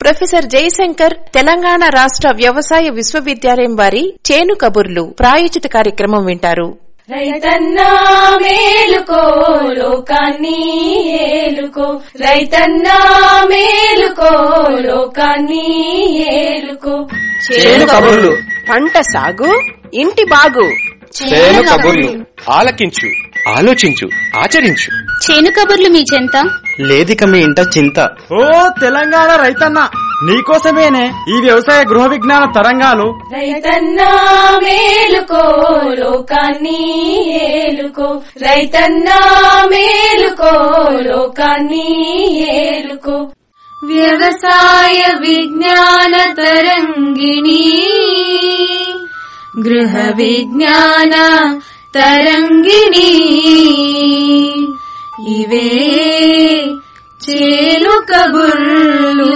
professor Jayashankar Telangana రాష్ట్ర వ్యవసాయ విశ్వవిద్యాలయం వారి చేను కబుర్లు ప్రాయోజిత కార్యక్రమం వింటారు రైతన్నా మేలుకో లోకాన్ని ఏలుకో రైతన్నా మేలుకో లోకాన్ని ఏలుకో చేను కబుర్లు పంట సాగు ఇంటి బాగు చేను కబుర్లు ఆలకించు ఆలోచించు ఆచరించు చేను కబుర్లు మీ చెంత లేదిక మీ ఇంట చింత ఓ తెలంగాణ రైతన్న నీకోసమేనే ఈ వ్యవసాయ గృహ విజ్ఞాన తరంగాలు రైతన్నా మేలుకో లోకాన్ని ఏలుకో రైతన్నా మేలుకో లోకాన్ని ఏలుకో వ్యవసాయ విజ్ఞాన తరంగిణి గృహ విజ్ఞాన తరంగిణి ఇవే చేలు కబుర్లు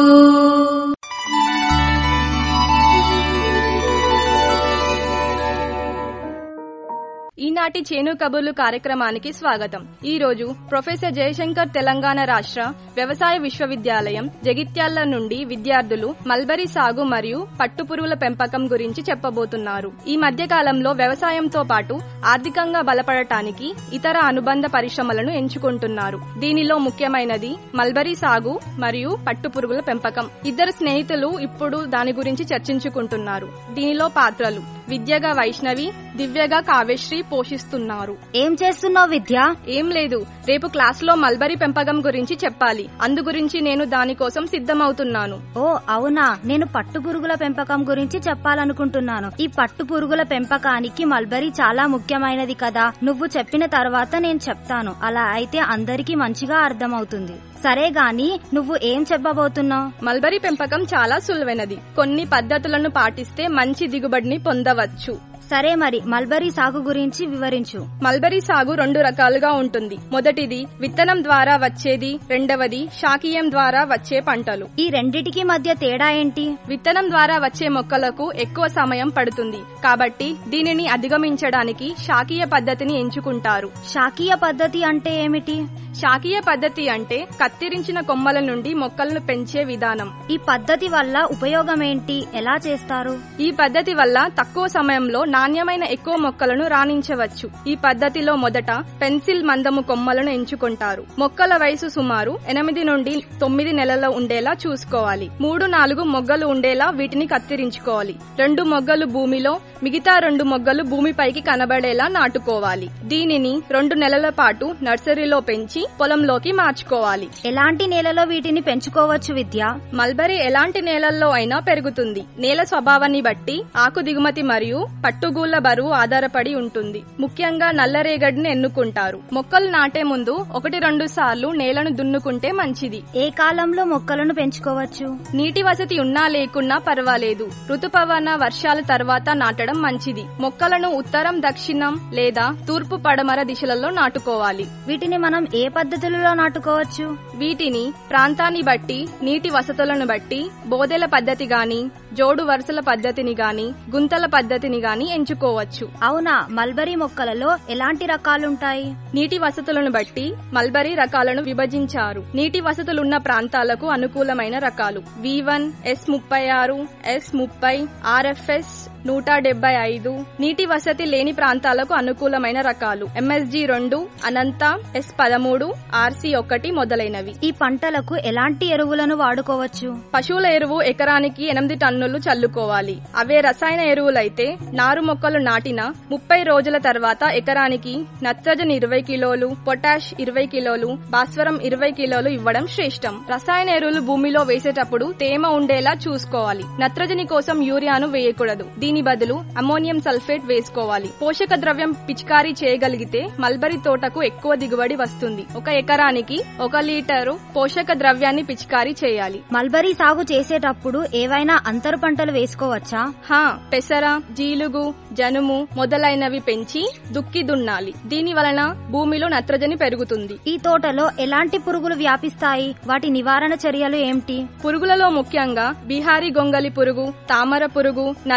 ఈనాటి చేను కబుర్లు కార్యక్రమానికి స్వాగతం ఈ రోజు ప్రొఫెసర్ జయశంకర్ తెలంగాణ రాష్ట్ర వ్యవసాయ విశ్వవిద్యాలయం జగిత్యాల నుండి విద్యార్థులు మల్బరీ సాగు మరియు పట్టుపురుగుల పెంపకం గురించి చెప్పబోతున్నారు ఈ మధ్య కాలంలో వ్యవసాయంతో పాటు ఆర్థికంగా బలపడటానికి ఇతర అనుబంధ పరిశ్రమలను ఎంచుకుంటున్నారు దీనిలో ముఖ్యమైనది మల్బరీ సాగు మరియు పట్టుపురుగుల పెంపకం ఇద్దరు స్నేహితులు ఇప్పుడు దాని గురించి చర్చించుకుంటున్నారు దీనిలో పాత్రలు విద్యగా వైష్ణవి దివ్యగా కావ్యశ్రీ పోషిస్తున్నారు ఏం చేస్తున్నావు విద్య ఏం లేదు రేపు క్లాస్లో మల్బరీ పెంపకం గురించి చెప్పాలి అందు గురించి నేను దానికోసం సిద్ధమవుతున్నాను ఓ అవునా నేను పట్టు పురుగుల పెంపకం గురించి చెప్పాలనుకుంటున్నాను ఈ పట్టు పురుగుల పెంపకానికి మల్బరీ చాలా ముఖ్యమైనది కదా నువ్వు చెప్పిన తర్వాత నేను చెప్తాను అలా అయితే అందరికీ మంచిగా అర్థమవుతుంది సరే గాని నువ్వు ఏం చెప్పబోతున్నావు మల్బరీ పెంపకం చాలా సులువైనది కొన్ని పద్ధతులను పాటిస్తే మంచి దిగుబడిని పొందవచ్చు సరే మరి మల్బరీ సాగు గురించి వివరించు మల్బరీ సాగు రెండు రకాలుగా ఉంటుంది మొదటిది విత్తనం ద్వారా వచ్చేది రెండవది శాకీయం ద్వారా వచ్చే పంటలు ఈ రెండిటికి మధ్య తేడా ఏంటి విత్తనం ద్వారా వచ్చే మొక్కలకు ఎక్కువ సమయం పడుతుంది కాబట్టి దీనిని అధిగమించడానికి శాకీయ పద్ధతిని ఎంచుకుంటారు శాకీయ పద్ధతి అంటే ఏమిటి శాకీయ పద్ధతి అంటే కత్తిరించిన కొమ్మల నుండి మొక్కలను పెంచే విధానం ఈ పద్ధతి వల్ల ఉపయోగం ఏంటి ఎలా చేస్తారు ఈ పద్ధతి వల్ల తక్కువ సమయంలో నాణ్యమైన ఎక్కువ మొక్కలను రాణించవచ్చు ఈ పద్ధతిలో మొదట పెన్సిల్ మందము కొమ్మలను ఎంచుకుంటారు మొక్కల వయసు సుమారు ఎనిమిది నుండి తొమ్మిది నెలల ఉండేలా చూసుకోవాలి మూడు నాలుగు మొగ్గలు ఉండేలా వీటిని కత్తిరించుకోవాలి రెండు మొగ్గలు భూమిలో మిగతా రెండు మొగ్గలు భూమిపైకి కనబడేలా నాటుకోవాలి దీనిని రెండు నెలల పాటు నర్సరీలో పెంచి పొలంలోకి మార్చుకోవాలి ఎలాంటి నేలలో వీటిని పెంచుకోవచ్చు విద్య మల్బరీ ఎలాంటి నేలల్లో అయినా పెరుగుతుంది నేల స్వభావాన్ని బట్టి ఆకు దిగుమతి మరియు పట్టుగూళ్ల బరువు ఆధారపడి ఉంటుంది ముఖ్యంగా నల్లరేగడిని ఎన్నుకుంటారు మొక్కలు నాటే ముందు ఒకటి రెండు సార్లు నేలను దున్నుకుంటే మంచిది ఏ కాలంలో మొక్కలను పెంచుకోవచ్చు నీటి వసతి ఉన్నా లేకున్నా పర్వాలేదు ఋతుపవన వర్షాల తర్వాత నాటడం మంచిది మొక్కలను ఉత్తరం దక్షిణం లేదా తూర్పు పడమర దిశలలో నాటుకోవాలి వీటిని మనం ఏ పద్ధతులలో నాటుకోవచ్చు వీటిని ప్రాంతాన్ని బట్టి నీటి వసతులను బట్టి బోదెల పద్ధతి గాని జోడు వరుసల పద్ధతిని గాని గుంతల పద్ధతిని గాని ఎంచుకోవచ్చు అవునా మల్బరీ మొక్కలలో ఎలాంటి రకాలుంటాయి నీటి వసతులను బట్టి మల్బరీ రకాలను విభజించారు నీటి వసతులున్న ప్రాంతాలకు అనుకూలమైన రకాలు వి వన్ ఎస్ ముప్పై ఆరు ఎస్ ముప్పై ఆర్ఎఫ్ఎస్ నూట డెబ్బై ఐదు నీటి వసతి లేని ప్రాంతాలకు అనుకూలమైన రకాలు ఎంఎస్జి రెండు అనంత ఎస్ పదమూడు ఆర్సి ఒకటి మొదలైనవి ఈ పంటలకు ఎలాంటి ఎరువులను వాడుకోవచ్చు పశువుల ఎరువు ఎకరానికి ఎనిమిది టన్నులు చల్లుకోవాలి అవే రసాయన ఎరువులైతే నారు మొక్కలు నాటిన ముప్పై రోజుల తర్వాత ఎకరానికి నత్రజని ఇరవై కిలోలు పొటాష్ ఇరవై కిలోలు భాస్వరం ఇరవై కిలోలు ఇవ్వడం శ్రేష్టం రసాయన ఎరువులు భూమిలో వేసేటప్పుడు తేమ ఉండేలా చూసుకోవాలి నత్రజని కోసం యూరియాను వేయకూడదు దీని బదులు అమోనియం సల్ఫేట్ వేసుకోవాలి పోషక ద్రవ్యం పిచికారీ చేయగలిగితే మల్బరీ తోటకు ఎక్కువ దిగుబడి వస్తుంది ఒక ఎకరానికి ఒక లీటరు పోషక ద్రవ్యాన్ని పిచికారీ చేయాలి మల్బరీ సాగు చేసేటప్పుడు ఏవైనా అంతరు పంటలు వేసుకోవచ్చా హా పెసర జీలుగు జనుము మొదలైనవి పెంచి దుక్కి దున్నాలి దీని వలన భూమిలో నత్రజని పెరుగుతుంది ఈ తోటలో ఎలాంటి పురుగులు వ్యాపిస్తాయి వాటి నివారణ చర్యలు ఏమిటి పురుగులలో ముఖ్యంగా బిహారీ గొంగలి పురుగు తామర పురుగు నల్లిని గమనించాలి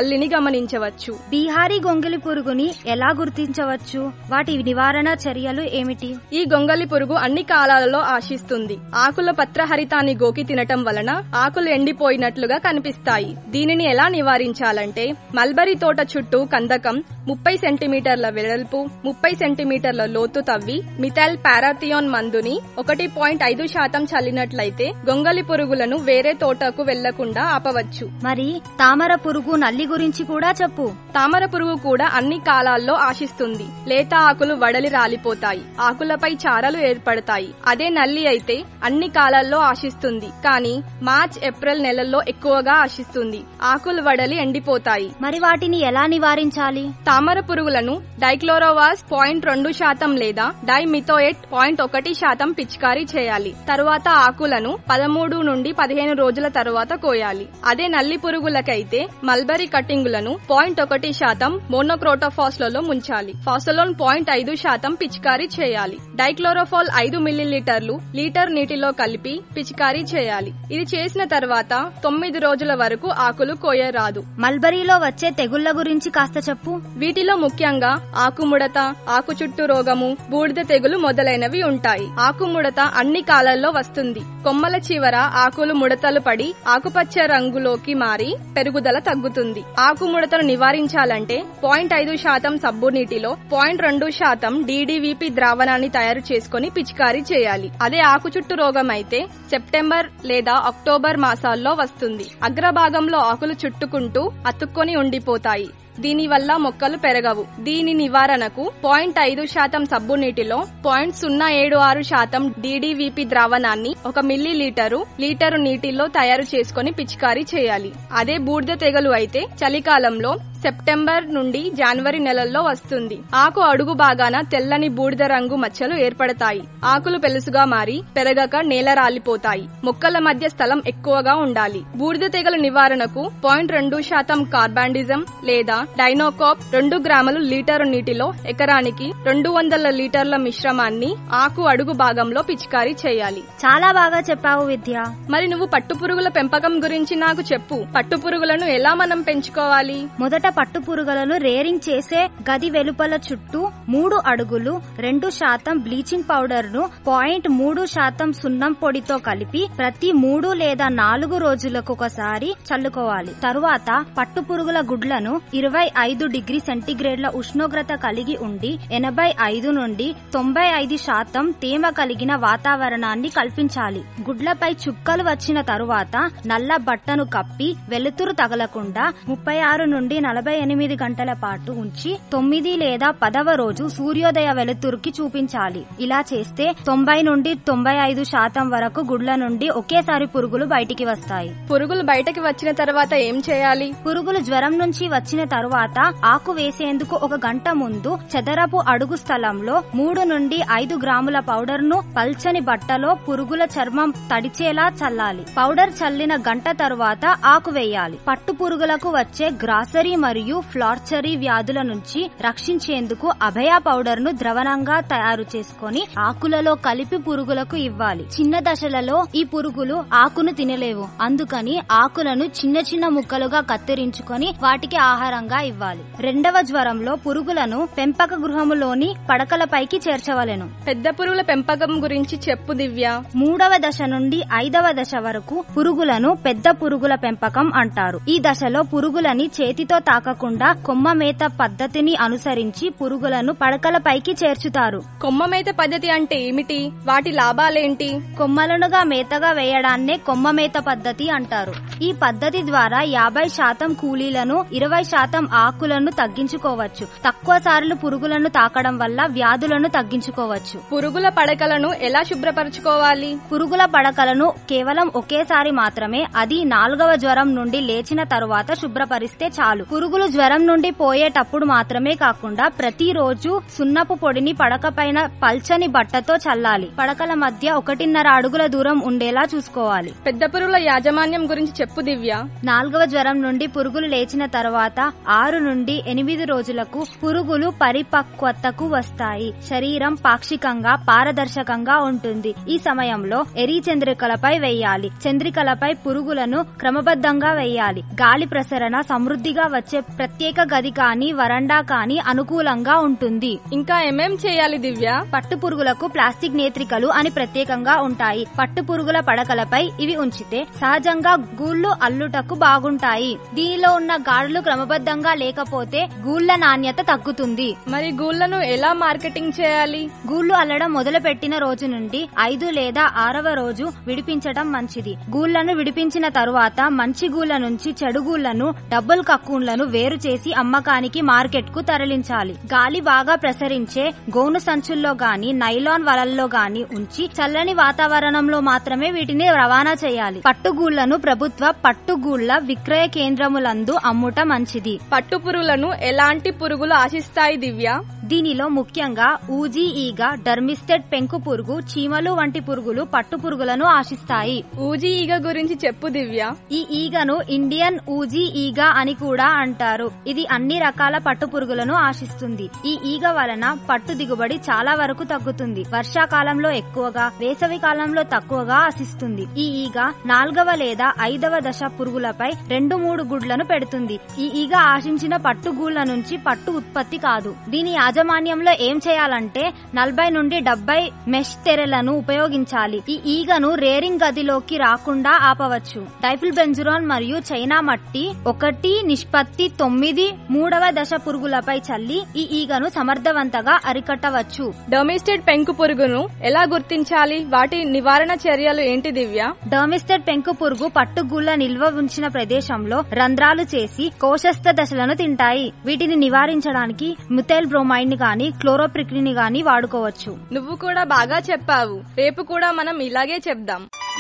గమనించవచ్చు బీహారీ గొంగిలి పురుగుని ఎలా గుర్తించవచ్చు వాటి నివారణ చర్యలు ఏమిటి ఈ గొంగలి పురుగు అన్ని కాలాలలో ఆశిస్తుంది ఆకుల పత్రహరితాన్ని గోకి తినటం వలన ఆకులు ఎండిపోయినట్లుగా కనిపిస్తాయి దీనిని ఎలా నివారించాలంటే మల్బరీ తోట చుట్టూ కందకం ముప్పై సెంటీమీటర్ల వెడల్పు ముప్పై సెంటీమీటర్ల లోతు తవ్వి మిథైల్ పారాథియోన్ మందుని ఒకటి పాయింట్ ఐదు శాతం చల్లినట్లయితే గొంగలి పురుగులను వేరే తోటకు వెళ్లకుండా ఆపవచ్చు మరి తామర పురుగు నల్లి గురించి కూడా చెప్పు తామర పురుగు కూడా అన్ని కాలాల్లో ఆశిస్తుంది లేత ఆకులు వడలి రాలిపోతాయి ఆకులపై చారలు ఏర్పడతాయి అదే నల్లి అయితే అన్ని కాలాల్లో ఆశిస్తుంది కానీ మార్చ్ ఏప్రిల్ నెలల్లో ఎక్కువగా ఆశిస్తుంది ఆకులు వడలి ఎండిపోతాయి మరి వాటిని ఎలా నివారించాలి తామర పురుగులను డైక్లోరోవాస్ పాయింట్ రెండు శాతం లేదా డైమిథోయేట్ పాయింట్ ఒకటి శాతం పిచికారీ చేయాలి తరువాత ఆకులను పదమూడు నుండి పదిహేను రోజుల తరువాత కోయాలి అదే నల్లి పురుగులకైతే మల్బరీ కట్టింగులను పాయింట్ ఒకటి శాతం మోనోక్రోటోఫాస్ లలో ముంచాలి ఫాసలోన్ పాయింట్ ఐదు శాతం పిచికారీ చేయాలి డైక్లోరోఫాల్ ఐదు మిల్లీలీటర్లు లీటర్ నీటిలో కలిపి పిచికారీ చేయాలి ఇది చేసిన తర్వాత తొమ్మిది రోజుల వరకు ఆకులు కోయరాదు మల్బరీలో వచ్చే తెగుళ్ల గురించి కాస్త చెప్పు వీటిలో ముఖ్యంగా ఆకుముడత ఆకు చుట్టూ రోగము బూడిద తెగులు మొదలైనవి ఉంటాయి ఆకుముడత అన్ని కాలాల్లో వస్తుంది కొమ్మల చివర ఆకులు ముడతలు పడి ఆకుపచ్చ రంగులోకి మారి పెరుగుదల తగ్గుతుంది ఆకుముడతను నివారించాలంటే పాయింట్ ఐదు శాతం సబ్బు నీటిలో పాయింట్ రెండు శాతం డీడీవీపీ ద్రావణాన్ని తయారు చేసుకుని పిచికారీ చేయాలి అదే ఆకు చుట్టూ రోగం అయితే సెప్టెంబర్ లేదా అక్టోబర్ మాసాల్లో వస్తుంది అగ్రభాగంలో ఆకులు చుట్టుకుంటూ అతుక్కొని ఉండిపోతాయి దీనివల్ల మొక్కలు పెరగవు దీని నివారణకు పాయింట్ ఐదు శాతం సబ్బు నీటిలో పాయింట్ సున్నా ఏడు ఆరు శాతం డీడీవీపీ ద్రావణాన్ని ఒక మిల్లీ లీటరు లీటరు నీటిలో తయారు చేసుకుని పిచికారీ చేయాలి అదే బూడిద తెగలు అయితే చలికాలంలో సెప్టెంబర్ నుండి జనవరి నెలల్లో వస్తుంది ఆకు అడుగు భాగాన తెల్లని బూడిద రంగు మచ్చలు ఏర్పడతాయి ఆకులు పెలుసుగా మారి పెరగక నేల రాలిపోతాయి మొక్కల మధ్య స్థలం ఎక్కువగా ఉండాలి బూడిద తెగల నివారణకు పాయింట్ రెండు శాతం కార్బాండిజం లేదా డైనోకాప్ రెండు గ్రాములు లీటరు నీటిలో ఎకరానికి రెండు వందల లీటర్ల మిశ్రమాన్ని ఆకు అడుగు భాగంలో పిచికారీ చేయాలి చాలా బాగా చెప్పావు విద్య మరి నువ్వు పట్టుపురుగుల పెంపకం గురించి నాకు చెప్పు పట్టుపురుగులను ఎలా మనం పెంచుకోవాలి మొదట పట్టు పురుగులను రేరింగ్ చేసే గది వెలుపల చుట్టూ మూడు అడుగులు రెండు శాతం బ్లీచింగ్ పౌడర్ ను పాయింట్ మూడు శాతం సున్నం పొడితో కలిపి ప్రతి మూడు లేదా నాలుగు రోజులకు ఒకసారి చల్లుకోవాలి తరువాత పట్టు పురుగుల గుడ్లను ఇరవై ఐదు డిగ్రీ సెంటీగ్రేడ్ల ఉష్ణోగ్రత కలిగి ఉండి ఎనభై ఐదు నుండి తొంభై ఐదు శాతం తేమ కలిగిన వాతావరణాన్ని కల్పించాలి గుడ్లపై చుక్కలు వచ్చిన తరువాత నల్ల బట్టను కప్పి వెలుతురు తగలకుండా ముప్పై ఆరు నుండి నలభై ఎనిమిది గంటల పాటు ఉంచి తొమ్మిది లేదా పదవ రోజు సూర్యోదయ వెలుతురుకి చూపించాలి ఇలా చేస్తే తొంభై నుండి తొంభై ఐదు శాతం వరకు గుడ్ల నుండి ఒకేసారి పురుగులు బయటికి వస్తాయి పురుగులు బయటకి వచ్చిన తర్వాత ఏం చేయాలి పురుగులు జ్వరం నుంచి వచ్చిన తరువాత ఆకు వేసేందుకు ఒక గంట ముందు చదరపు అడుగు స్థలంలో మూడు నుండి ఐదు గ్రాముల పౌడర్ ను పల్చని బట్టలో పురుగుల చర్మం తడిచేలా చల్లాలి పౌడర్ చల్లిన గంట తరువాత ఆకు వేయాలి పట్టు పురుగులకు వచ్చే గ్రాసరీ మరియు ఫ్లార్చరీ వ్యాధుల నుంచి రక్షించేందుకు అభయ పౌడర్ ను ద్రవణంగా తయారు చేసుకొని ఆకులలో కలిపి పురుగులకు ఇవ్వాలి చిన్న దశలలో ఈ పురుగులు ఆకును తినలేవు అందుకని ఆకులను చిన్న చిన్న ముక్కలుగా కత్తిరించుకొని వాటికి ఆహారంగా ఇవ్వాలి రెండవ జ్వరంలో పురుగులను పెంపక గృహములోని పడకలపైకి చేర్చవలెను పెద్ద పురుగుల పెంపకం గురించి చెప్పు దివ్య మూడవ దశ నుండి ఐదవ దశ వరకు పురుగులను పెద్ద పురుగుల పెంపకం అంటారు ఈ దశలో పురుగులని చేతితో తాకకుండా కొమ్మ మేత పద్ధతిని అనుసరించి పురుగులను పడకలపైకి చేర్చుతారు కొమ్మ మేత పద్ధతి అంటే ఏమిటి వాటి లాభాలేంటి కొమ్మలనుగా మేతగా వేయడాన్నే కొమ్మ మేత పద్ధతి అంటారు ఈ పద్ధతి ద్వారా యాభై శాతం కూలీలను ఇరవై శాతం ఆకులను తగ్గించుకోవచ్చు తక్కువ సార్లు పురుగులను తాకడం వల్ల వ్యాధులను తగ్గించుకోవచ్చు పురుగుల పడకలను ఎలా శుభ్రపరచుకోవాలి పురుగుల పడకలను కేవలం ఒకేసారి మాత్రమే అది నాలుగవ జ్వరం నుండి లేచిన తరువాత శుభ్రపరిస్తే చాలు పురుగులు జ్వరం నుండి పోయేటప్పుడు మాత్రమే కాకుండా ప్రతిరోజు సున్నపు పొడిని పడక పైన పల్చని బట్టతో చల్లాలి పడకల మధ్య ఒకటిన్నర అడుగుల దూరం ఉండేలా చూసుకోవాలి పెద్ద పురుగుల యాజమాన్యం గురించి చెప్పు దివ్య నాలుగవ జ్వరం నుండి పురుగులు లేచిన తర్వాత ఆరు నుండి ఎనిమిది రోజులకు పురుగులు పరిపక్వతకు వస్తాయి శరీరం పాక్షికంగా పారదర్శకంగా ఉంటుంది ఈ సమయంలో ఎరీ చంద్రికలపై వేయాలి చంద్రికలపై పురుగులను క్రమబద్ధంగా వేయాలి గాలి ప్రసరణ సమృద్ధిగా వచ్చే ప్రత్యేక గది కానీ వరండా కానీ అనుకూలంగా ఉంటుంది ఇంకా ఏమేం చేయాలి దివ్య పట్టు పురుగులకు ప్లాస్టిక్ నేత్రికలు అని ప్రత్యేకంగా ఉంటాయి పట్టు పురుగుల పడకలపై ఇవి ఉంచితే సహజంగా గూళ్ళు అల్లుటకు బాగుంటాయి దీనిలో ఉన్న గాడులు క్రమబద్ధంగా లేకపోతే గూళ్ళ నాణ్యత తగ్గుతుంది మరి గూళ్ళను ఎలా మార్కెటింగ్ చేయాలి గూళ్ళు అల్లడం మొదలు పెట్టిన రోజు నుండి ఐదు లేదా ఆరవ రోజు విడిపించడం మంచిది గూళ్లను విడిపించిన తరువాత మంచి గూళ్ళ నుంచి చెడు గూళ్లను డబ్బుల్ కక్కూన్లను వేరు చేసి అమ్మకానికి మార్కెట్ కు తరలించాలి గాలి బాగా ప్రసరించే గోను సంచుల్లో గాని నైలాన్ వలల్లో గాని ఉంచి చల్లని వాతావరణంలో మాత్రమే వీటిని రవాణా చేయాలి పట్టుగూళ్లను ప్రభుత్వ పట్టుగూళ్ల విక్రయ కేంద్రములందు అమ్ముట మంచిది పట్టు పురుగులను ఎలాంటి పురుగులు ఆశిస్తాయి దివ్య దీనిలో ముఖ్యంగా ఊజీ ఈగ డర్మిస్టెడ్ పెంకు పురుగు చీమలు వంటి పురుగులు పట్టు పురుగులను ఆశిస్తాయి ఊజీ ఈగ గురించి చెప్పు దివ్య ఈ ఈగను ఇండియన్ ఊజీ ఈగ అని కూడా అంటారు ఇది అన్ని రకాల పట్టు పురుగులను ఆశిస్తుంది ఈ ఈగ వలన పట్టు దిగుబడి చాలా వరకు తగ్గుతుంది వర్షాకాలంలో ఎక్కువగా వేసవి కాలంలో తక్కువగా ఆశిస్తుంది ఈ ఈగ నాల్గవ లేదా ఐదవ దశ పురుగులపై రెండు మూడు గుడ్లను పెడుతుంది ఈ ఈగ ఆశించిన పట్టు గూళ్ల నుంచి పట్టు ఉత్పత్తి కాదు దీని యాజమాన్యంలో ఏం చేయాలంటే నలభై నుండి డెబ్బై మెష్ తెరలను ఉపయోగించాలి ఈ ఈగను రేరింగ్ గదిలోకి రాకుండా ఆపవచ్చు డైఫిల్ బెంజురాన్ మరియు చైనా మట్టి ఒకటి నిష్పత్తి తొమ్మిది మూడవ దశ పురుగులపై చల్లి ఈ ఈగను సమర్థవంతంగా అరికట్టవచ్చు డొమిస్టెడ్ పెంకు పురుగును ఎలా గుర్తించాలి వాటి నివారణ చర్యలు ఏంటి దివ్య డర్మిస్టెడ్ పెంకు పురుగు పట్టుగుళ్ల నిల్వ ఉంచిన ప్రదేశంలో రంధ్రాలు చేసి కోశస్థ దశలను తింటాయి వీటిని నివారించడానికి మిథైల్ బ్రోమైడ్ ని గాని క్లోరోప్రిక్లిన్ ని గాని వాడుకోవచ్చు నువ్వు కూడా బాగా చెప్పావు రేపు కూడా మనం ఇలాగే చెప్దాం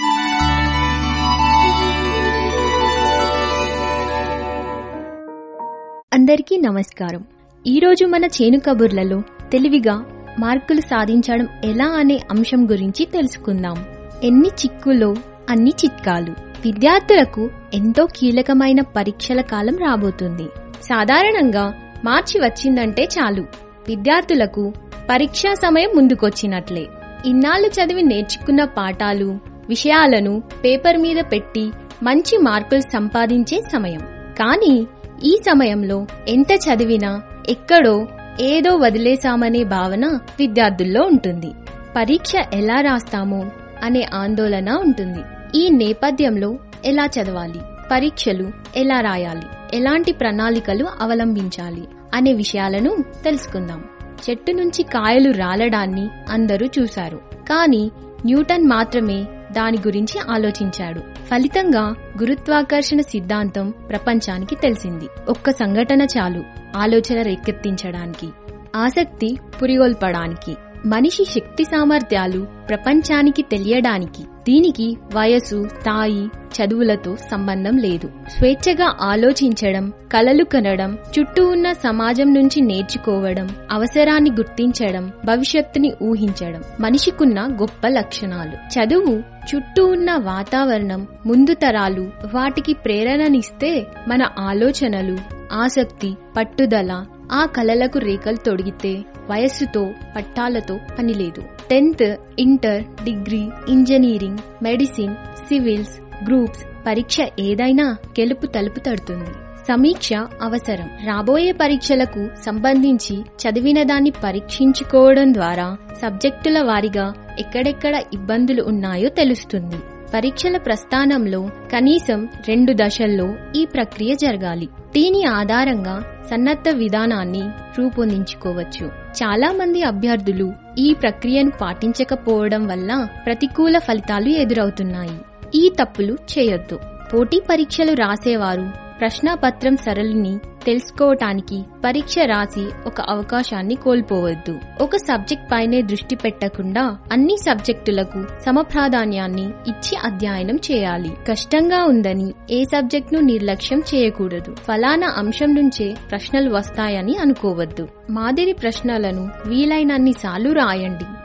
అందరికీ నమస్కారం ఈరోజు మన చేను కబుర్లలో తెలివిగా మార్కులు సాధించడం ఎలా అనే అంశం గురించి తెలుసుకుందాం ఎన్ని చిక్కులో అన్ని చిట్కాలు విద్యార్థులకు ఎంతో కీలకమైన పరీక్షల కాలం రాబోతుంది సాధారణంగా మార్చి వచ్చిందంటే చాలు విద్యార్థులకు పరీక్షా సమయం ముందుకొచ్చినట్లే ఇన్నాళ్లు చదివి నేర్చుకున్న పాఠాలు విషయాలను పేపర్ మీద పెట్టి మంచి మార్కులు సంపాదించే సమయం కానీ ఈ సమయంలో ఎంత చదివినా ఎక్కడో ఏదో వదిలేశామనే భావన విద్యార్థుల్లో ఉంటుంది పరీక్ష ఎలా రాస్తామో అనే ఆందోళన ఉంటుంది ఈ నేపథ్యంలో ఎలా చదవాలి పరీక్షలు ఎలా రాయాలి ఎలాంటి ప్రణాళికలు అవలంబించాలి అనే విషయాలను తెలుసుకుందాం చెట్టు నుంచి కాయలు రాలడాన్ని అందరూ చూశారు కానీ న్యూటన్ మాత్రమే దాని గురించి ఆలోచించాడు ఫలితంగా గురుత్వాకర్షణ సిద్ధాంతం ప్రపంచానికి తెలిసింది ఒక్క సంఘటన చాలు ఆలోచన రేకెత్తించడానికి ఆసక్తి పురిగొల్పడానికి మనిషి శక్తి సామర్థ్యాలు ప్రపంచానికి తెలియడానికి దీనికి వయసు స్థాయి చదువులతో సంబంధం లేదు స్వేచ్ఛగా ఆలోచించడం కలలు కనడం చుట్టూ ఉన్న సమాజం నుంచి నేర్చుకోవడం అవసరాన్ని గుర్తించడం భవిష్యత్తుని ఊహించడం మనిషికున్న గొప్ప లక్షణాలు చదువు చుట్టూ ఉన్న వాతావరణం ముందు తరాలు వాటికి ప్రేరణనిస్తే మన ఆలోచనలు ఆసక్తి పట్టుదల ఆ కలలకు రేఖలు తొడిగితే వయస్సుతో పట్టాలతో పనిలేదు tenth inter degree engineering medicine civils groups పరీక్ష ఏదైనా గెలుపు తలుపు తడుతుంది సమీక్ష అవసరం రాబోయే పరీక్షలకు సంబంధించి చదివిన దాన్ని పరీక్షించుకోవడం ద్వారా సబ్జెక్టుల వారీగా ఎక్కడెక్కడ ఇబ్బందులు ఉన్నాయో తెలుస్తుంది పరీక్షల ప్రస్థానంలో కనీసం రెండు దశల్లో ఈ ప్రక్రియ జరగాలి దీని ఆధారంగా సన్నద్ధ విధానాన్ని రూపొందించుకోవచ్చు చాలా మంది అభ్యర్థులు ఈ ప్రక్రియను పాటించకపోవడం వల్ల ప్రతికూల ఫలితాలు ఎదురవుతున్నాయి ఈ తప్పులు చేయొద్దు పోటీ పరీక్షలు రాసేవారు ప్రశ్నాపత్రం సరళిని తెలుసుకోవటానికి పరీక్ష రాసి ఒక అవకాశాన్ని కోల్పోవద్దు ఒక సబ్జెక్ట్ పైనే దృష్టి పెట్టకుండా అన్ని సబ్జెక్టులకు సమప్రాధాన్యాన్ని ఇచ్చి అధ్యయనం చేయాలి కష్టంగా ఉందని ఏ సబ్జెక్ట్ ను నిర్లక్ష్యం చేయకూడదు ఫలానా అంశం నుంచే ప్రశ్నలు వస్తాయని అనుకోవద్దు మాదిరి ప్రశ్నలను వీలైనన్ని సార్లు రాయండి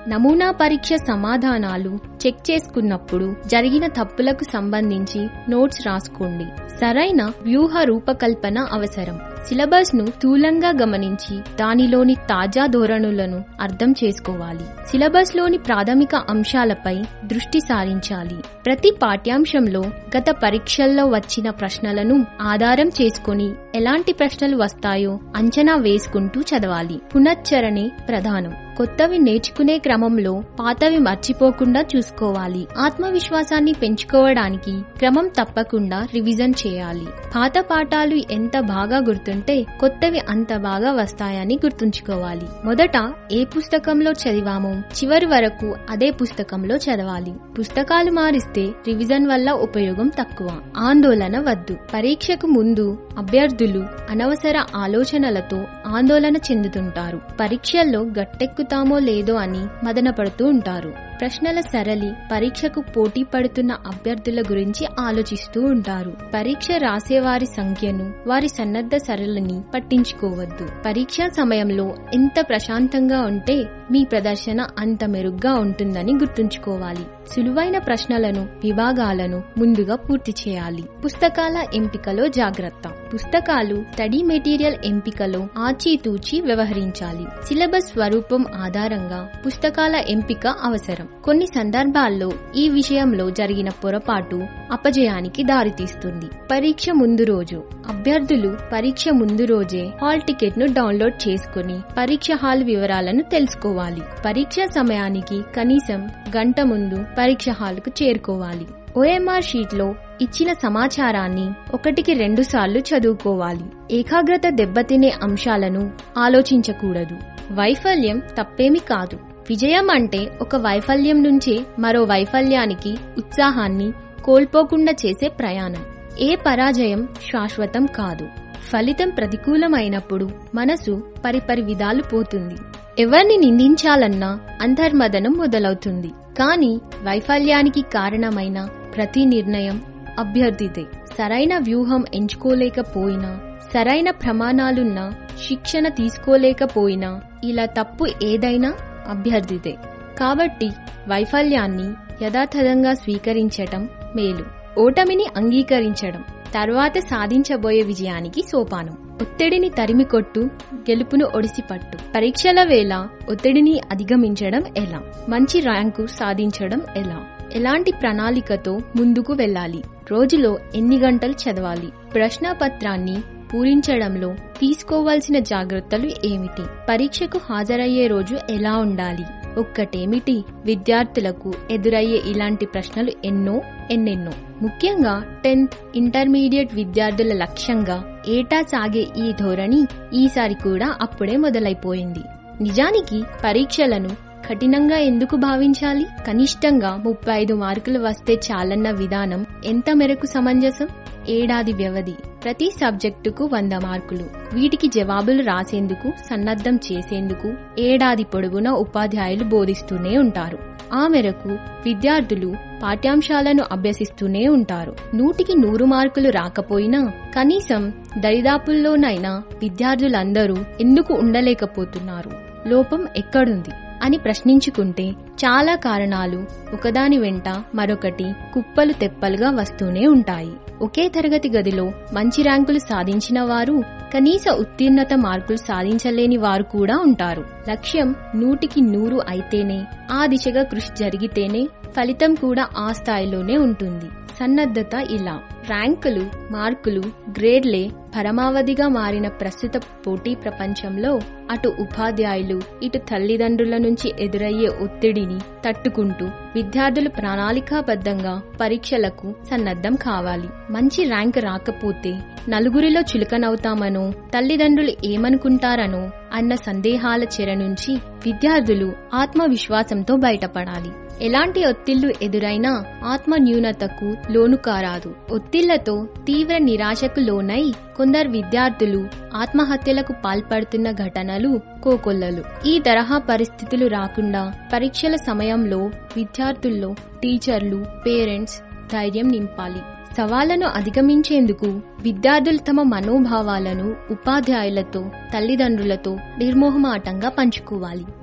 నమూనా పరీక్ష సమాధానాలు చెక్ చేసుకున్నప్పుడు జరిగిన తప్పులకు సంబంధించి నోట్స్ రాసుకోండి సరైన వ్యూహ రూపకల్పన అవసరం సిలబస్ ను స్థూలంగా గమనించి దానిలోని తాజా ధోరణులను అర్థం చేసుకోవాలి సిలబస్ లోని ప్రాథమిక అంశాలపై దృష్టి సారించాలి ప్రతి పాఠ్యాంశంలో గత పరీక్షల్లో వచ్చిన ప్రశ్నలను ఆధారం చేసుకొని ఎలాంటి ప్రశ్నలు వస్తాయో అంచనా వేసుకుంటూ చదవాలి పునశ్చరణే ప్రధానం కొత్తవి నేర్చుకునే క్రమంలో పాతవి మర్చిపోకుండా చూసుకోవాలి ఆత్మవిశ్వాసాన్ని పెంచుకోవడానికి క్రమం తప్పకుండా రివిజన్ చేయాలి పాత పాఠాలు ఎంత బాగా గుర్తుంటే కొత్తవి అంత బాగా వస్తాయని గుర్తుంచుకోవాలి మొదట ఏ పుస్తకంలో చదివామో చివరి వరకు అదే పుస్తకంలో చదవాలి పుస్తకాలు మారిస్తే రివిజన్ వల్ల ఉపయోగం తక్కువ ఆందోళన వద్దు పరీక్షకు ముందు అభ్యర్థులు అనవసర ఆలోచనలతో ఆందోళన చెందుతుంటారు పరీక్షల్లో గట్టెక్కుతామో లేదో అని మదనపడుతూ ఉంటారు ప్రశ్నల సరళి పరీక్షకు పోటీ పడుతున్న అభ్యర్థుల గురించి ఆలోచిస్తూ ఉంటారు పరీక్ష రాసేవారి సంఖ్యను వారి సన్నద్ధ సరళిని పట్టించుకోవద్దు పరీక్షా సమయంలో ఎంత ప్రశాంతంగా ఉంటే మీ ప్రదర్శన అంత మెరుగ్గా ఉంటుందని గుర్తుంచుకోవాలి సులువైన ప్రశ్నలను విభాగాలను ముందుగా పూర్తి చేయాలి పుస్తకాల ఎంపికలో జాగ్రత్త పుస్తకాలు స్టడీ మెటీరియల్ ఎంపికలో ఆచితూచి వ్యవహరించాలి సిలబస్ స్వరూపం ఆధారంగా పుస్తకాల ఎంపిక అవసరం కొన్ని సందర్భాల్లో ఈ విషయంలో జరిగిన పొరపాటు అపజయానికి దారితీస్తుంది పరీక్ష ముందు రోజు అభ్యర్థులు పరీక్ష ముందు రోజే హాల్ టికెట్ ను డౌన్లోడ్ చేసుకుని పరీక్ష హాల్ వివరాలను తెలుసుకోవాలి పరీక్ష సమయానికి కనీసం గంట ముందు పరీక్ష హాల్ కు చేరుకోవాలి ఓఎంఆర్ షీట్ లో ఇచ్చిన సమాచారాన్ని ఒకటికి రెండు సార్లు చదువుకోవాలి ఏకాగ్రత దెబ్బతినే అంశాలను ఆలోచించకూడదు వైఫల్యం తప్పేమి కాదు విజయం అంటే ఒక వైఫల్యం నుంచే మరో వైఫల్యానికి ఉత్సాహాన్ని కోల్పోకుండా చేసే ప్రయాణం ఏ పరాజయం శాశ్వతం కాదు ఫలితం ప్రతికూలమైనప్పుడు మనసు పరిపరి విధాలు పోతుంది ఎవరిని నిందించాలన్నా అంతర్మదనం మొదలవుతుంది కానీ వైఫల్యానికి కారణమైన ప్రతి నిర్ణయం అభ్యర్థిదే సరైన వ్యూహం ఎంచుకోలేకపోయినా సరైన ప్రమాణాలున్నా శిక్షణ తీసుకోలేకపోయినా ఇలా తప్పు ఏదైనా అభ్యర్థిదే కాబట్టి వైఫల్యాన్ని యథాతథంగా స్వీకరించటం మేలు ఓటమిని అంగీకరించడం తర్వాత సాధించబోయే విజయానికి సోపానం ఒత్తిడిని తరిమికొట్టు గెలుపును ఒడిసిపట్టు పరీక్షల వేళ ఒత్తిడిని అధిగమించడం ఎలా మంచి ర్యాంకు సాధించడం ఎలా ఎలాంటి ప్రణాళికతో ముందుకు వెళ్ళాలి రోజులో ఎన్ని గంటలు చదవాలి ప్రశ్నపత్రాన్ని పూరించడంలో తీసుకోవాల్సిన జాగ్రత్తలు ఏమిటి పరీక్షకు హాజరయ్యే రోజు ఎలా ఉండాలి ఒక్కటేమిటి విద్యార్థులకు ఎదురయ్యే ఇలాంటి ప్రశ్నలు ఎన్నో ఎన్నెన్నో ముఖ్యంగా టెన్త్ ఇంటర్మీడియట్ విద్యార్థుల లక్ష్యంగా ఏటా సాగే ఈ ధోరణి ఈసారి కూడా అప్పుడే మొదలైపోయింది నిజానికి పరీక్షలను కఠినంగా ఎందుకు భావించాలి కనిష్టంగా ముప్పై ఐదు మార్కులు వస్తే చాలన్న విధానం ఎంత మేరకు సమంజసం ఏడాది వ్యవధి ప్రతి సబ్జెక్టుకు వంద మార్కులు వీటికి జవాబులు రాసేందుకు సన్నద్ధం చేసేందుకు ఏడాది పొడవునా ఉపాధ్యాయులు బోధిస్తూనే ఉంటారు ఆ మేరకు విద్యార్థులు పాఠ్యాంశాలను అభ్యసిస్తూనే ఉంటారు నూటికి నూరు మార్కులు రాకపోయినా కనీసం దరిదాపుల్లోనైనా విద్యార్థులందరూ ఎందుకు ఉండలేకపోతున్నారు లోపం ఎక్కడుంది అని ప్రశ్నించుకుంటే చాలా కారణాలు ఒకదాని వెంట మరొకటి కుప్పలు తెప్పలుగా వస్తూనే ఉంటాయి ఒకే తరగతి గదిలో మంచి ర్యాంకులు సాధించిన వారు కనీస ఉత్తీర్ణత మార్కులు సాధించలేని వారు కూడా ఉంటారు లక్ష్యం నూటికి నూరు అయితేనే ఆ దిశగా కృషి జరిగితేనే ఫలితం కూడా ఆ స్థాయిలోనే ఉంటుంది సన్నద్ధత ఇలా ర్యాంకులు మార్కులు గ్రేడ్లే పరమావధిగా మారిన ప్రస్తుత పోటీ ప్రపంచంలో అటు ఉపాధ్యాయులు ఇటు తల్లిదండ్రుల నుంచి ఎదురయ్యే ఒత్తిడిని తట్టుకుంటూ విద్యార్థులు ప్రణాళికాబద్ధంగా పరీక్షలకు సన్నద్ధం కావాలి మంచి ర్యాంక్ రాకపోతే నలుగురిలో చులకనవుతామనో తల్లిదండ్రులు ఏమనుకుంటారనో అన్న సందేహాల చెర నుంచి విద్యార్థులు ఆత్మవిశ్వాసంతో బయటపడాలి ఎలాంటి ఒత్తిళ్లు ఎదురైనా ఆత్మ న్యూనతకు లోను కారాదు ఒత్తిళ్లతో తీవ్ర నిరాశకు లోనై కొందరు విద్యార్థులు ఆత్మహత్యలకు పాల్పడుతున్న ఘటనలు కోకొల్లలు ఈ తరహా పరిస్థితులు రాకుండా పరీక్షల సమయంలో విద్యార్థుల్లో టీచర్లు పేరెంట్స్ ధైర్యం నింపాలి సవాళ్లను అధిగమించేందుకు విద్యార్థులు తమ మనోభావాలను ఉపాధ్యాయులతో తల్లిదండ్రులతో నిర్మోహమాటంగా పంచుకోవాలి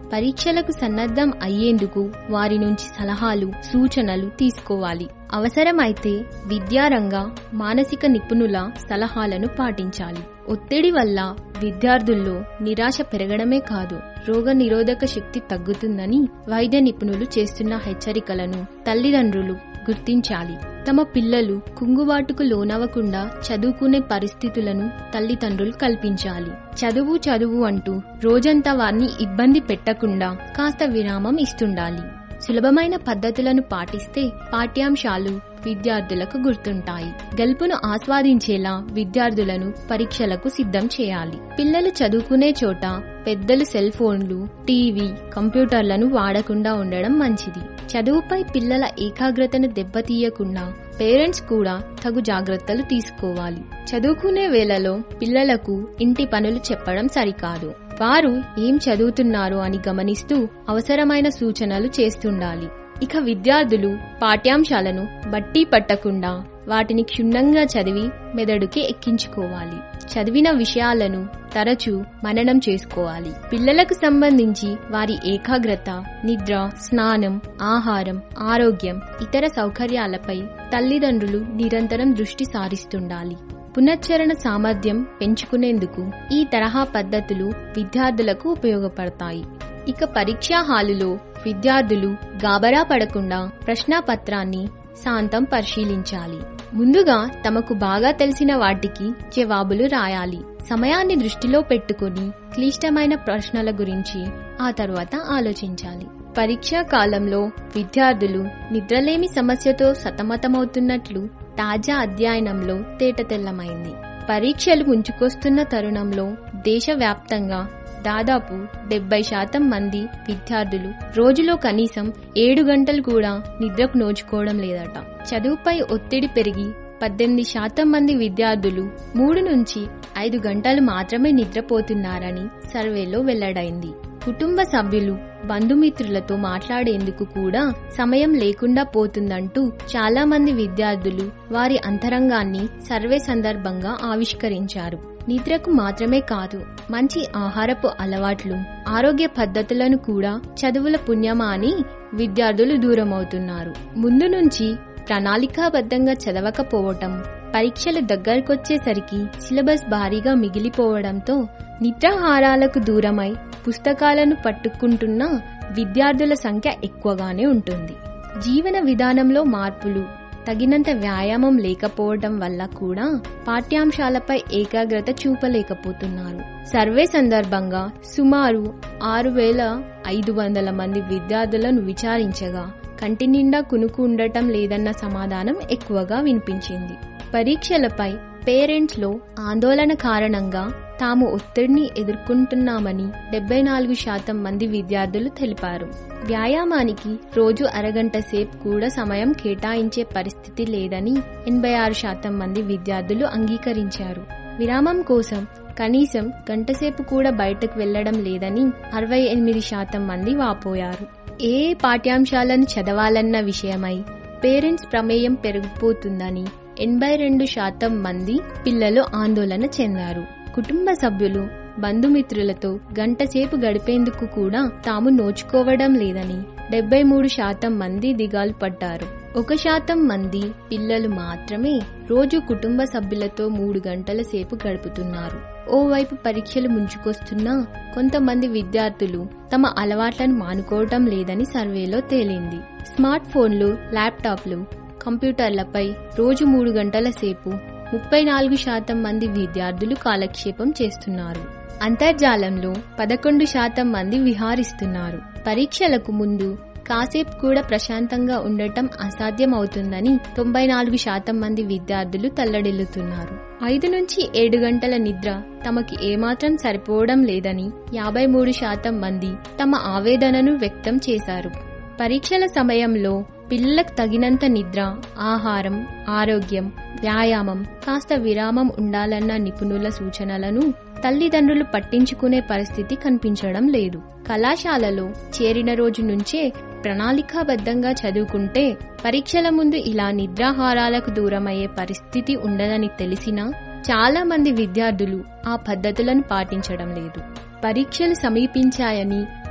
పరీక్షలకు సన్నద్ధం అయ్యేందుకు వారి నుంచి సలహాలు సూచనలు తీసుకోవాలి అవసరమైతే విద్యారంగ మానసిక నిపుణుల సలహాలను పాటించాలి ఒత్తిడి వల్ల విద్యార్థుల్లో నిరాశ పెరగడమే కాదు రోగ నిరోధక శక్తి తగ్గుతుందని వైద్య నిపుణులు చేస్తున్న హెచ్చరికలను తల్లిదండ్రులు గుర్తించాలి తమ పిల్లలు కుంగుబాటుకు లోనవ్వకుండా చదువుకునే పరిస్థితులను తల్లిదండ్రులు కల్పించాలి చదువు చదువు అంటూ రోజంతా వారిని ఇబ్బంది పెట్టకుండా కాస్త విరామం ఇస్తుండాలి సులభమైన పద్ధతులను పాటిస్తే పాఠ్యాంశాలు విద్యార్థులకు గుర్తుంటాయి గెలుపును ఆస్వాదించేలా విద్యార్థులను పరీక్షలకు సిద్ధం చేయాలి పిల్లలు చదువుకునే చోట పెద్దలు సెల్ ఫోన్లు టీవీ కంప్యూటర్లను వాడకుండా ఉండడం మంచిది చదువుపై పిల్లల ఏకాగ్రతను దెబ్బతీయకుండా పేరెంట్స్ కూడా తగు జాగ్రత్తలు తీసుకోవాలి చదువుకునే వేళలో పిల్లలకు ఇంటి పనులు చెప్పడం సరికాదు వారు ఏం చదువుతున్నారు అని గమనిస్తూ అవసరమైన సూచనలు చేస్తుండాలి ఇక విద్యార్థులు పాఠ్యాంశాలను బట్టి పట్టకుండా వాటిని క్షుణ్ణంగా చదివి మెదడుకి ఎక్కించుకోవాలి చదివిన విషయాలను తరచూ మననం చేసుకోవాలి పిల్లలకు సంబంధించి వారి ఏకాగ్రత నిద్ర స్నానం ఆహారం ఆరోగ్యం ఇతర సౌకర్యాలపై తల్లిదండ్రులు నిరంతరం దృష్టి సారిస్తుండాలి పునశ్చరణ సామర్థ్యం పెంచుకునేందుకు ఈ తరహా పద్ధతులు విద్యార్థులకు ఉపయోగపడతాయి ఇక పరీక్షా హాలులో విద్యార్థులు గాబరా పడకుండా ప్రశ్నాపత్రాన్ని శాంతం పరిశీలించాలి ముందుగా తమకు బాగా తెలిసిన వాటికి జవాబులు రాయాలి సమయాన్ని దృష్టిలో పెట్టుకుని క్లిష్టమైన ప్రశ్నల గురించి ఆ తర్వాత ఆలోచించాలి పరీక్షా కాలంలో విద్యార్థులు నిద్రలేమి సమస్యతో సతమతమవుతున్నట్లు తాజా అధ్యయనంలో తేటతెల్లమైంది పరీక్షలు ముంచుకొస్తున్న తరుణంలో దేశవ్యాప్తంగా దాదాపు డెబ్బై శాతం మంది విద్యార్థులు రోజులో కనీసం ఏడు గంటలు కూడా నిద్రకు నోచుకోవడం లేదట చదువుపై ఒత్తిడి పెరిగి పద్దెనిమిది శాతం మంది విద్యార్థులు మూడు నుంచి ఐదు గంటలు మాత్రమే నిద్రపోతున్నారని సర్వేలో వెల్లడైంది కుటుంబ సభ్యులు బంధుమిత్రులతో మాట్లాడేందుకు కూడా సమయం లేకుండా పోతుందంటూ చాలా మంది విద్యార్థులు వారి అంతరంగాన్ని సర్వే సందర్భంగా ఆవిష్కరించారు నిద్రకు మాత్రమే కాదు మంచి ఆహారపు అలవాట్లు ఆరోగ్య పద్ధతులను కూడా చదువుల పుణ్యమా అని విద్యార్థులు దూరమవుతున్నారు ముందు నుంచి ప్రణాళికాబద్ధంగా చదవకపోవటం పరీక్షలు దగ్గరకొచ్చేసరికి సిలబస్ భారీగా మిగిలిపోవడంతో నిద్రాహారాలకు దూరమై పుస్తకాలను పట్టుకుంటున్న విద్యార్థుల సంఖ్య ఎక్కువగానే ఉంటుంది జీవన విధానంలో మార్పులు తగినంత వ్యాయామం లేకపోవడం వల్ల కూడా పాఠ్యాంశాలపై ఏకాగ్రత చూపలేకపోతున్నారు సర్వే సందర్భంగా సుమారు ఆరు వేల ఐదు వందల మంది విద్యార్థులను విచారించగా కంటి నిండా కునుకు ఉండటం లేదన్న సమాధానం ఎక్కువగా వినిపించింది పరీక్షలపై పేరెంట్స్ లో ఆందోళన కారణంగా తాము ఒత్తిడిని ఎదుర్కొంటున్నామని డెబ్బై నాలుగు శాతం మంది విద్యార్థులు తెలిపారు వ్యాయామానికి రోజు అరగంట సేపు కూడా సమయం కేటాయించే పరిస్థితి లేదని ఎనభై ఆరు శాతం మంది విద్యార్థులు అంగీకరించారు విరామం కోసం కనీసం గంటసేపు కూడా బయటకు వెళ్లడం లేదని అరవై ఎనిమిది శాతం మంది వాపోయారు ఏ పాఠ్యాంశాలను చదవాలన్న విషయమై పేరెంట్స్ ప్రమేయం పెరిగిపోతుందని ఎనభై రెండు శాతం మంది పిల్లలు ఆందోళన చెందారు కుటుంబ సభ్యులు బంధుమిత్రులతో గంట సేపు గడిపేందుకు కూడా తాము నోచుకోవడం లేదని డెబ్బై మూడు శాతం మంది దిగాలు పడ్డారు ఒక శాతం మంది పిల్లలు మాత్రమే రోజు కుటుంబ సభ్యులతో మూడు గంటల సేపు గడుపుతున్నారు ఓవైపు పరీక్షలు ముంచుకొస్తున్నా కొంతమంది విద్యార్థులు తమ అలవాట్లను మానుకోవటం లేదని సర్వేలో తేలింది స్మార్ట్ ఫోన్లు ల్యాప్టాప్లు కంప్యూటర్లపై రోజు మూడు గంటల సేపు ముప్పై నాలుగు శాతం మంది విద్యార్థులు కాలక్షేపం చేస్తున్నారు అంతర్జాలంలో పదకొండు శాతం మంది విహారిస్తున్నారు పరీక్షలకు ముందు కాసేపు కూడా ప్రశాంతంగా ఉండటం అసాధ్యం అవుతుందని తొంభై నాలుగు శాతం మంది విద్యార్థులు తల్లడిల్లుతున్నారు ఐదు నుంచి ఏడు గంటల నిద్ర తమకి ఏమాత్రం సరిపోవడం లేదని యాభై మూడు శాతం మంది తమ ఆవేదనను వ్యక్తం చేశారు పరీక్షల సమయంలో పిల్లలకు తగినంత నిద్ర ఆహారం ఆరోగ్యం వ్యాయామం కాస్త విరామం ఉండాలన్న నిపుణుల సూచనలను తల్లిదండ్రులు పట్టించుకునే పరిస్థితి కనిపించడం లేదు కళాశాలలో చేరిన రోజు నుంచే ప్రణాళికాబద్ధంగా చదువుకుంటే పరీక్షల ముందు ఇలా నిద్రాహారాలకు దూరమయ్యే పరిస్థితి ఉండదని తెలిసినా చాలా మంది విద్యార్థులు ఆ పద్ధతులను పాటించడం లేదు పరీక్షలు సమీపించాయని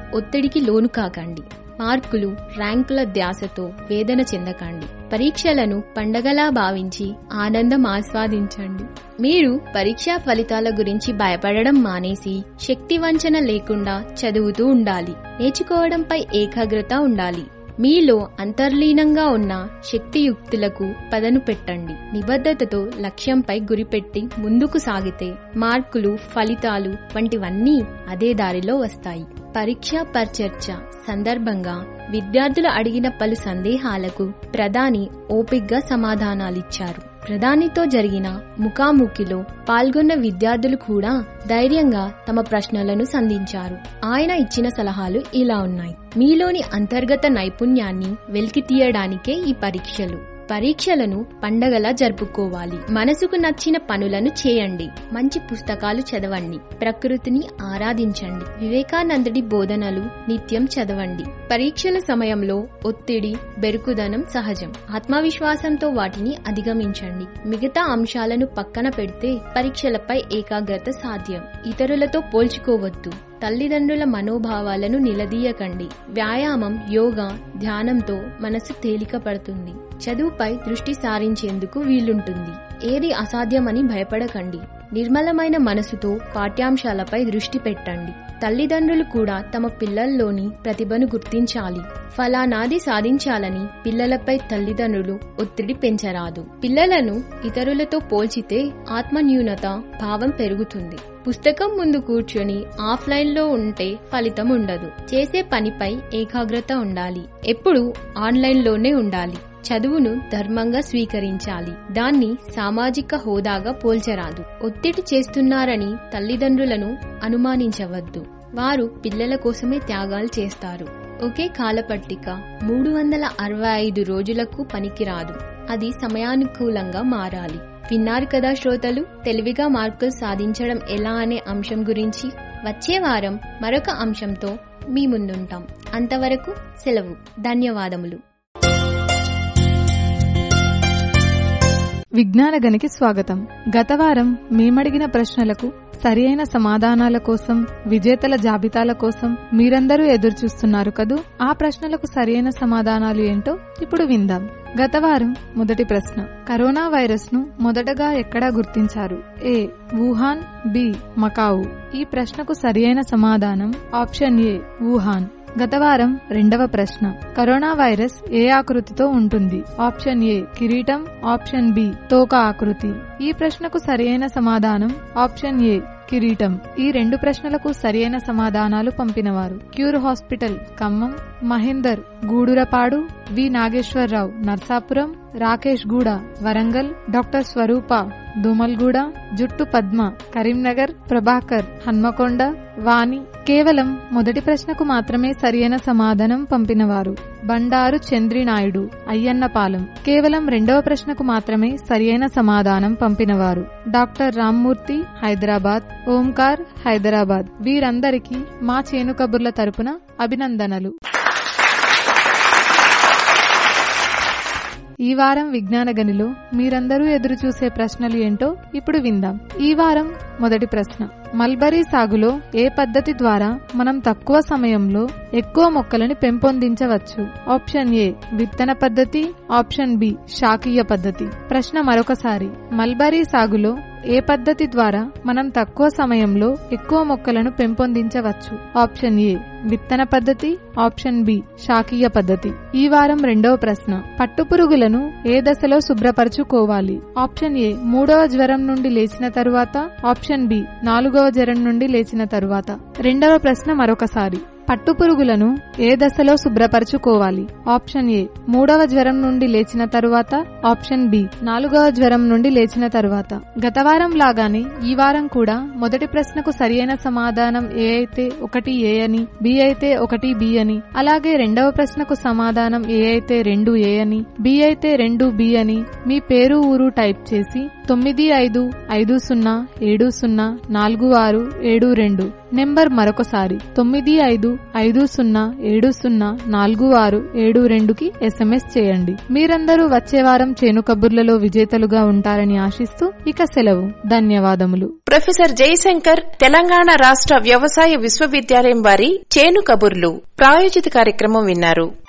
ఒత్తిడికి లోను కాకండి మార్కులు ర్యాంకుల ధ్యాసతో వేదన చెందకండి పరీక్షలను పండగలా భావించి ఆనందం ఆస్వాదించండి మీరు పరీక్షా ఫలితాల గురించి భయపడడం మానేసి శక్తి వంచన లేకుండా చదువుతూ ఉండాలి నేర్చుకోవడంపై ఏకాగ్రత ఉండాలి మీలో అంతర్లీనంగా ఉన్న శక్తియుక్తులకు పదను పెట్టండి నిబద్ధతతో లక్ష్యంపై గురిపెట్టి ముందుకు సాగితే మార్కులు ఫలితాలు వంటివన్నీ అదే దారిలో వస్తాయి పరీక్ష పర్ చర్చ సందర్భంగా విద్యార్థులు అడిగిన పలు సందేహాలకు ప్రధాని ఓపిగ్గా సమాధానాలిచ్చారు ప్రధానితో జరిగిన ముఖాముఖిలో పాల్గొన్న విద్యార్థులు కూడా ధైర్యంగా తమ ప్రశ్నలను సంధించారు ఆయన ఇచ్చిన సలహాలు ఇలా ఉన్నాయి మీలోని అంతర్గత నైపుణ్యాన్ని వెలికి తీయడానికే ఈ పరీక్షలు పరీక్షలను పండగలా జరుపుకోవాలి మనసుకు నచ్చిన పనులను చేయండి మంచి పుస్తకాలు చదవండి ప్రకృతిని ఆరాధించండి వివేకానందుడి బోధనలు నిత్యం చదవండి పరీక్షల సమయంలో ఒత్తిడి బెరుకుదనం సహజం ఆత్మవిశ్వాసంతో వాటిని అధిగమించండి మిగతా అంశాలను పక్కన పెడితే పరీక్షలపై ఏకాగ్రత సాధ్యం ఇతరులతో పోల్చుకోవద్దు తల్లిదండ్రుల మనోభావాలను నిలదీయకండి వ్యాయామం యోగా ధ్యానంతో మనసు తేలిక పడుతుంది చదువుపై దృష్టి సారించేందుకు వీలుంటుంది ఏది అసాధ్యమని భయపడకండి నిర్మలమైన మనసుతో పాఠ్యాంశాలపై దృష్టి పెట్టండి తల్లిదండ్రులు కూడా తమ పిల్లల్లోని ప్రతిభను గుర్తించాలి ఫలానాది సాధించాలని పిల్లలపై తల్లిదండ్రులు ఒత్తిడి పెంచరాదు పిల్లలను ఇతరులతో పోల్చితే ఆత్మన్యూనత భావం పెరుగుతుంది పుస్తకం ముందు కూర్చొని ఆఫ్లైన్ లో ఉంటే ఫలితం ఉండదు చేసే పనిపై ఏకాగ్రత ఉండాలి ఎప్పుడు ఆన్లైన్ లోనే ఉండాలి చదువును ధర్మంగా స్వీకరించాలి దాన్ని సామాజిక హోదాగా పోల్చరాదు ఒత్తిడి చేస్తున్నారని తల్లిదండ్రులను అనుమానించవద్దు వారు పిల్లల కోసమే త్యాగాలు చేస్తారు ఒకే కాలపట్టిక మూడు వందల అరవై ఐదు రోజులకు పనికిరాదు అది సమయానుకూలంగా మారాలి విన్నారు కదా శ్రోతలు తెలివిగా మార్కులు సాధించడం ఎలా అనే అంశం గురించి వచ్చే వారం మరొక అంశంతో మీ ముందుంటాం అంతవరకు సెలవు ధన్యవాదములు విజ్ఞాన గనికి స్వాగతం గత వారం మేమడిగిన ప్రశ్నలకు సరి అయిన సమాధానాల కోసం విజేతల జాబితాల కోసం మీరందరూ ఎదురు చూస్తున్నారు కదూ ఆ ప్రశ్నలకు సరైన సమాధానాలు ఏంటో ఇప్పుడు విందాం గత వారం మొదటి ప్రశ్న కరోనా వైరస్ ను మొదటగా ఎక్కడా గుర్తించారు ఏ వుహాన్ బి మకావు ఈ ప్రశ్నకు సరియైన సమాధానం ఆప్షన్ ఏ వుహాన్ గత వారం రెండవ ప్రశ్న కరోనా వైరస్ ఏ ఆకృతితో ఉంటుంది ఆప్షన్ ఏ కిరీటం ఆప్షన్ బి తోక ఆకృతి ఈ ప్రశ్నకు సరియైన సమాధానం ఆప్షన్ ఏ కిరీటం ఈ రెండు ప్రశ్నలకు సరియైన సమాధానాలు పంపినవారు cure hospital Khammam Mahender Gudurapadu V Nageswara Rao Narsapuram Rakesh Guda Warangal doctor స్వరూప దోమల్గూడ జుట్టు పద్మ కరీంనగర్ ప్రభాకర్ హన్మకొండ వాణి కేవలం మొదటి ప్రశ్నకు మాత్రమే సరియైన సమాధానం పంపినవారు బండారు చంద్రినాయుడు అయ్యన్నపాలెం కేవలం రెండవ ప్రశ్నకు మాత్రమే సరియైన సమాధానం పంపినవారు డాక్టర్ రామ్మూర్తి హైదరాబాద్ ఓంకార్ హైదరాబాద్ వీరందరికీ మా చేను కబుర్ల తరపున అభినందనలు ఈ వారం విజ్ఞాన గనిలో మీరందరూ ఎదురు చూసే ప్రశ్నలు ఏంటో ఇప్పుడు విందాం ఈ వారం మొదటి ప్రశ్న మల్బరీ సాగులో ఏ పద్ధతి ద్వారా మనం తక్కువ సమయంలో ఎక్కువ మొక్కలను పెంపొందించవచ్చు ఆప్షన్ ఏ విత్తన పద్ధతి ఆప్షన్ బి శాకీయ పద్ధతి ప్రశ్న మరొకసారి మల్బరీ సాగులో ఏ పద్ధతి ద్వారా మనం తక్కువ సమయంలో ఎక్కువ మొక్కలను పెంపొందించవచ్చు ఆప్షన్ ఏ విత్తన పద్ధతి ఆప్షన్ బి శాకీయ పద్ధతి ఈ వారం రెండవ ప్రశ్న పట్టుపురుగులను ఏ దశలో శుభ్రపరచుకోవాలి ఆప్షన్ ఏ మూడవ జ్వరం నుండి లేచిన తరువాత ఆప్షన్ బి నాలుగవ జ్వరం నుండి లేచిన తరువాత రెండవ ప్రశ్న మరొకసారి పట్టుపురుగులను ఏ దశలో శుభ్రపరచుకోవాలి ఆప్షన్ ఏ మూడవ జ్వరం నుండి లేచిన తరువాత ఆప్షన్ బి నాలుగవ జ్వరం నుండి లేచిన తరువాత గత వారం లాగానే ఈ వారం కూడా మొదటి ప్రశ్నకు సరియైన సమాధానం ఏ అయితే ఒకటి ఏ అని బి అయితే ఒకటి బి అని అలాగే రెండవ ప్రశ్నకు సమాధానం ఏ అయితే రెండు ఏ అని బి అయితే రెండు బి అని మీ పేరు ఊరు టైప్ చేసి తొమ్మిది ఐదు ఐదు సున్నా ఏడు సున్నా నాలుగు ఆరు ఏడు రెండు నెంబర్ మరొకసారి తొమ్మిది ఐదు ఐదు సున్నా ఏడు సున్నా నాలుగు ఆరు ఏడు రెండుకి ఎస్ఎంఎస్ చేయండి మీరందరూ వచ్చే వారం చేను కబుర్లలో విజేతలుగా ఉంటారని ఆశిస్తూ ఇక సెలవు ధన్యవాదములు ప్రొఫెసర్ జయశంకర్ తెలంగాణ రాష్ట్ర వ్యవసాయ విశ్వవిద్యాలయం వారి చేను కబుర్లు ప్రాయోజిత కార్యక్రమం విన్నారు